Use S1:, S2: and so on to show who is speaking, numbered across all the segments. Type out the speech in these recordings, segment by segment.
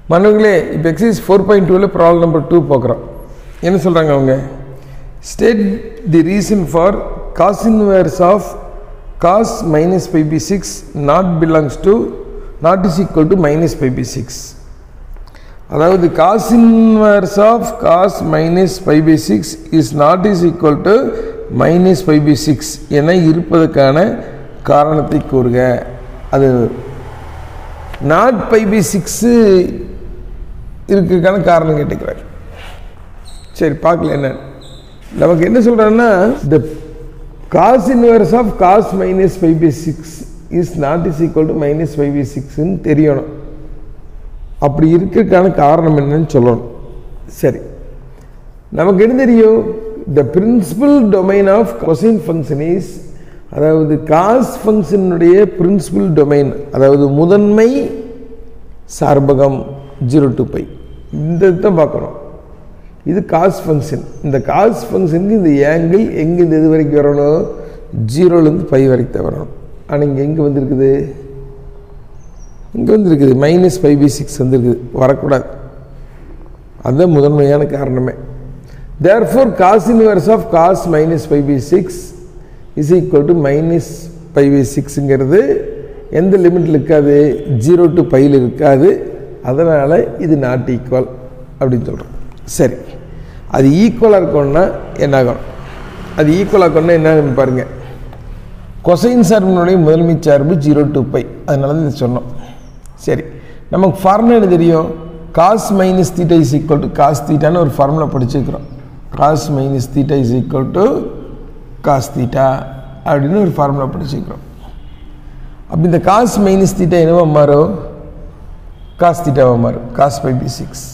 S1: மனுகளே இப்போ exercise four point டூவில் problem number two பார்க்குறோம் என்ன சொல்கிறாங்க அவங்க state the reason for cos inverse of cos minus pi by six not belongs to not is equal to minus pi by six அதாவது cos inverse of cos minus pi by six is not is equal to minus pi by six என இருப்பதற்கான காரணத்தை கூறுக அது not by by six இருக்கிறதுக்கான காரணம் கேட்டுக்கிறார் சரி பார்க்கல என்ன நமக்கு என்ன சொல்கிறாங்கன்னா the cos inverse of cos minus five pi six is not is equal to minus five pi சிக்ஸ்ன்னு தெரியணும் அப்படி இருக்கிறதுக்கான காரணம் என்னன்னு சொல்லணும் சரி நமக்கு என்ன தெரியும் the principal domain of cosine function is அதாவது காஸ் ஃபங்க்ஷனுடைய பிரின்சிபல் டொமைன் அதாவது முதன்மை சார்பகம் ஜீரோ டு பை இந்த தான் பார்க்கணும் இது காஸ் ஃபங்க்ஷன் இந்த காஸ் ஃபங்க்ஷனுக்கு இந்த ஏங்கிள் எங்கேருந்து எது வரைக்கும் வரணும் ஜீரோலேருந்து பை வரைக்கும் தான் வரணும் ஆனால் இங்கே எங்கே வந்திருக்குது இங்கே வந்திருக்குது மைனஸ் ஃபைவ் பை சிக்ஸ் வந்திருக்குது வரக்கூடாது அதுதான் முதன்மையான காரணமே therefore cos inverse of cos minus five pi six is equal to minus five pi சிக்ஸுங்கிறது எந்த லிமிட்டில் இருக்காது ஜீரோ டு பையில் இருக்காது அதனால் இது நாட் ஈக்குவல் அப்படின்னு சொல்கிறோம் சரி அது ஈக்குவலாக இருக்கணும்னா என்ன ஆகணும் அது ஈக்குவலாக இருக்கணும்னா என்ன ஆகும்னு பாருங்கள் கொசைன் சார்பினுடைய முதன்மை சார்பு ஜீரோ டு பை அதனால தான் இதை சொன்னோம் சரி நமக்கு ஃபார்முலா என்ன தெரியும் cos minus theta is equal to cos தீட்டான்னு ஒரு ஃபார்முலா படிச்சிருக்கிறோம் cos minus theta is equal to cos theta அப்படின்னு ஒரு ஃபார்முலா படிச்சிருக்கிறோம் அப்போ இந்த காஸ் மைனஸ் தீட்டா என்னவா மாறும் காஸ் தீட்டாவாக மாறும் காஸ் ஃபைவ் பி சிக்ஸ்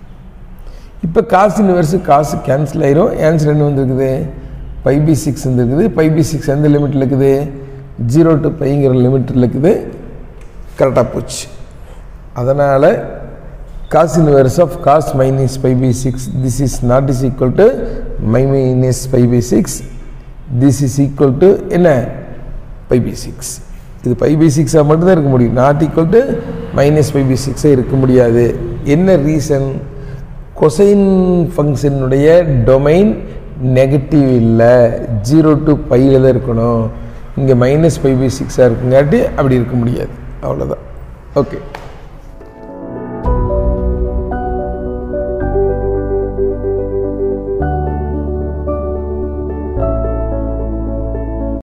S1: இப்போ காசு இன்வெர்ஸு காசு கேன்சல் ஆயிரும் ஆன்சர் என்ன வந்திருக்குது பை பி சிக்ஸ் வந்துருக்குது பை பி சிக்ஸ் எந்த லிமிட்டில் இருக்குது ஜீரோ டு பைங்கிற லிமிட்டில் இருக்குது கரெக்டாக போச்சு அதனால் cos inverse of cos minus pi by six this is not is equal to my minus pi by six this is equal to என்ன pi by six இது pi by சிக்ஸாக மட்டும்தான் இருக்க முடியும் not equal to minus pi by சிக்ஸாக இருக்க முடியாது என்ன ரீசன் கொசைன் ஃபங்க்ஷனுடைய டொமைன் நெகட்டிவ் இல்லை ஜீரோ டு பையில் தான் இருக்கணும் இங்கே மைனஸ் ஃபைவ் பை சிக்ஸாக இருக்குங்காட்டி அப்படி இருக்க முடியாது அவ்வளோதான் ஓகே